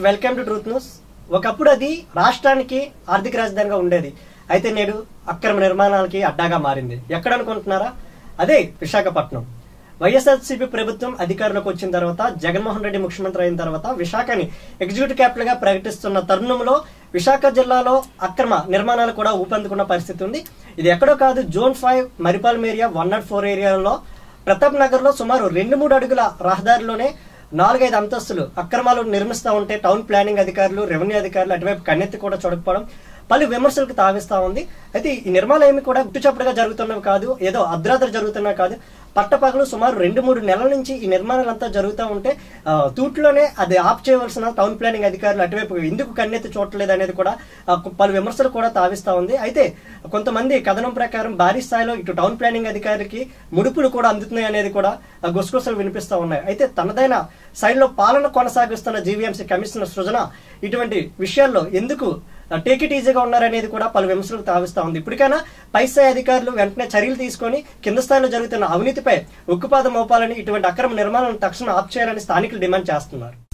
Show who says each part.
Speaker 1: right welcome to truth news ఒకప్పుడు అది రాష్ట్రానికి ఆర్థిక రాజధానిగా ఉండేది అయితే నేడు అక్రమ నిర్మాణాలకి అడ్డాగా మారింది ఎక్కడ అనుకుంటున్నారా అదే విశాఖపట్నం వైఎస్ఆర్సీపీ ప్రభుత్వం అధికారంలోకి వచ్చిన తర్వాత జగన్మోహన్ రెడ్డి ముఖ్యమంత్రి అయిన తర్వాత విశాఖని ఎగ్జిక్యూటివ్ క్యాపిటల్ గా ప్రకటిస్తున్న తరుణంలో విశాఖ జిల్లాలో అక్రమ నిర్మాణాలు కూడా ఊపందుకున్న పరిస్థితి ఉంది ఇది ఎక్కడో కాదు zone five Maripalem area one not four ఏరియాలో ప్రతాప్ నగర్ లో సుమారు రెండు మూడు అడుగుల రహదారిలోనే నాలుగైదు అంతస్తులు అక్రమాలు నిర్మిస్తూ ఉంటే టౌన్ ప్లానింగ్ అధికారులు రెవెన్యూ అధికారులు అటువైపు కన్నెత్తి కూడా చూడకపోవడం పలు విమర్శలకు తావిస్తా ఉంది అయితే ఈ నిర్మాణాలు ఏమి కూడా గుట్టుచప్పుడుగా జరుగుతున్నవి కాదు ఏదో అర్ధరాత్రి జరుగుతున్నవి కాదు పట్టపగలు సుమారు రెండు మూడు నెలల నుంచి ఈ నిర్మాణాలంతా జరుగుతూ ఉంటే ఆ, తూట్లోనే అది ఆప్ చేయవలసిన టౌన్ ప్లానింగ్ అధికారులు అటువైపు ఎందుకు కన్నెత్తి చూడలేదు అనేది కూడా ఆ, పలు విమర్శలు కూడా తావిస్తా ఉంది అయితే కొంతమంది కథనం ప్రకారం భారీ స్థాయిలో ఇటు టౌన్ ప్లానింగ్ అధికారికి ముడుపులు కూడా అందుతున్నాయి అనేది కూడా ఆ, గుసగుసలు వినిపిస్తా ఉన్నాయి అయితే తనదైన శైలిలో పాలన కొనసాగిస్తున్న జీవీఎంసీ కమిషనర్ సృజన ఇటువంటి విషయాల్లో ఎందుకు టేక్ ఇట్ ఈజీగా ఉన్నారనేది కూడా పలు విమర్శలకు తావిస్తా ఉంది ఇప్పటికైనా పై స్థాయి అధికారులు వెంటనే చర్యలు తీసుకొని కింద స్థాయిలో జరుగుతున్న అవినీతిపై ఉక్కుపాదం మోపాలని ఇటువంటి అక్రమ నిర్మాణాలను తక్షణం ఆప్ చేయాలని స్థానికులు డిమాండ్ చేస్తున్నారు